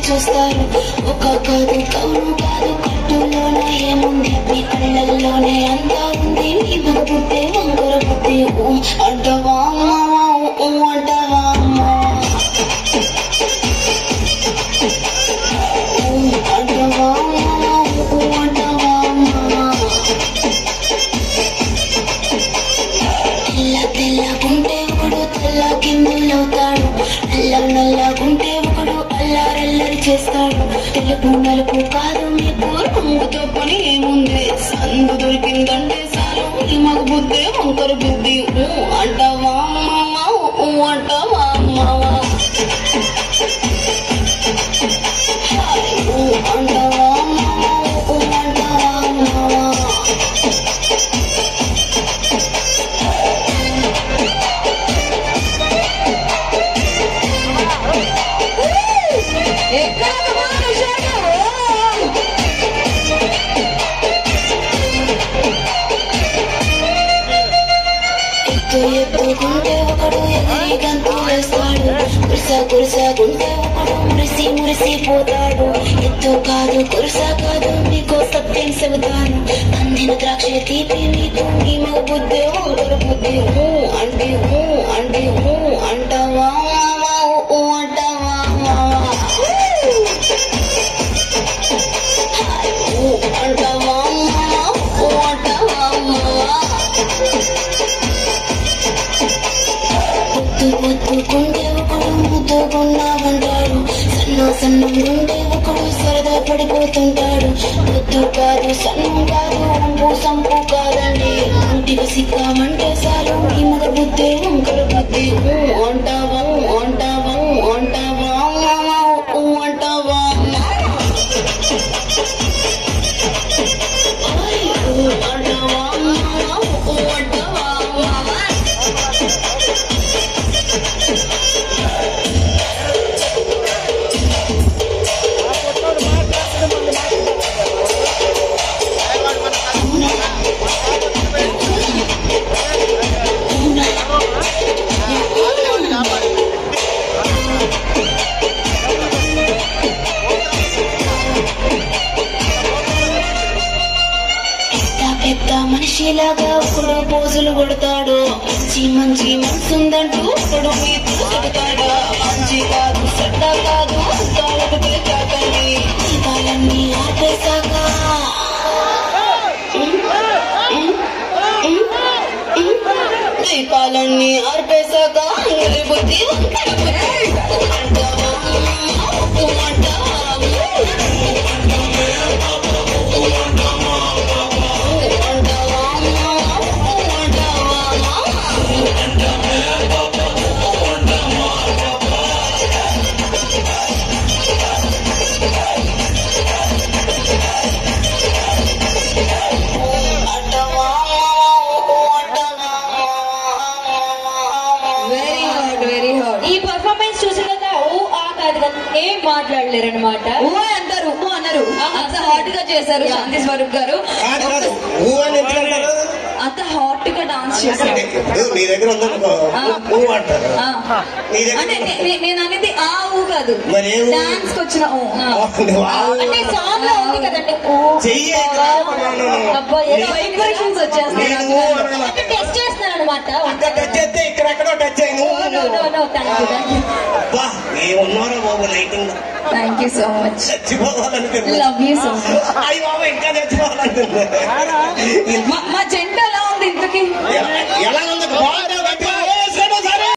చూస్తారు ఒక కాదు కౌను కాదు కట్టులోన ఏముంది మీ కళ్ళల్లోనే అంతా ఉంది నీ మగ బుద్ధి వంకర బుద్ధి ఊ అంటవా అమ్మా, ఊ అంటవా అమ్మా. ఊ అంటవా అమ్మా, ఊ అంటవా అమ్మా. తెల్ల తెల్లగుంటే ఒకడు తెల్ల కిందులవుతాడు నల్ల నల్లగుంటే ఒకడు అల్లారల్లరి చేస్తాడు తెలుపు నలుపు కాదు మీకు రంగుతో పని ఏముంది సందు దొరికిందంటే చాలు ఈ మగ బుద్ధి వంకర బుద్ధి ఊ అంటావా మావా ఊ అంటావా మావా హాయ్, ఊ అంటావా మావా ఊ అంటావా మావా ఎక్కడ మాట్లాడావు ఎత్తు ఎత్తుకుంటే ఒకడు ఎగిరి గంతు వేస్తాడు కురుస కురుసకుంటే ఒకడు మురిసి మురిసిపోతాడు ఎత్తు కాదు కురుస కాదు మీకు సత్యం చెబుతాను అందిన ద్రాక్ష తీపి మీకు మీ మగ బుద్ధి వంకర బుద్ధి ఊ అంటే ఊ అంటే ఊ అంటావా మావా ఊ అంటావా మావా హాయ్, ఊ అంటావా మావా ఊ అంటావా మావా ముద్దు ముద్దుకుంటే ఒకడు ముద్దుకున్నామంటాడు సన్న సన్నం ఉంటే ఒకడు సరదా పడిపోతుంటాడు ముద్దు కాదు సన్నం కాదు అంపు సంపు కాదండి ఇంటికి సిక్కామంటే చాలు ఈ మగ బుద్ధి వంకర బుద్ధి ఊ అంటావా ఊ అంటావా ఊ అంటావా మావా ఊ అంటావా ఓయ్, ఊ అంటావా మావా ఊ అంటావా మావా పెద్ద పెద్ద మనిషిలాగా ఒకడు పోజులు కొడతాడు మంచి మంచి మనసుందంటూ ఒకడు మీతో చెబుతాడు మంచి కాదు చెడ్డ కాదు ఒకటే కాకండి దీపాలన్నీ ఆపేశాక దీపాలన్నీ ఆర్పేశాక అందరి బుద్ధి వంకర బుద్ధి. అంటావా? అంటావా? వెరీ హాట్ వెరీ హాట్ ఈ పర్ఫార్మెన్స్ చూసాక ఊ ఆ కాదు కదా ఏం మాట్లాడలేరు అనమాట ఊ అంటారు ఊ అన్నారు అంత హాట్ గా చేశారు శాంతి స్వరూప్ గారు కాదు కాదు ఊ అని ఎందుకు అంటారు అంత హాట్ గా డాన్స్ చేశారు ఇప్పుడు నీ దగ్గర ఉందనుకో ఊ అంటారు ఆ. నీ దగ్గర అంటే నే- నే- నేను అనేది ఆ ఊ కాదు మరి ఏ ఊ? డాన్స్ కి వచ్చిన ఊ నువ్వు ఆ ఊ అంటే సాంగ్ లో ఉంది కదండి ఊ చెయ్యి ఎక్కడ ఉన్నాను? అబ్బా ఏదో వైబ్రేషన్స్ వచ్చేస్తాయి నేను ఊ అడగను. అంటే టెస్ట్ చేస్తున్నాను అనమాట అక్కడ టచ్ చేస్తే ఇక్కడెక్కడో టచ్ అయ్యి నువ్వు అబ్బా ఏమున్నారో బాబు lighting thank you so much చచ్చిపోవాలనుకుంది లవ్ యూ సో మచ్ అయ్యి బాబు ఇంకా చచ్చిపోవాలనుకుంది మా జంట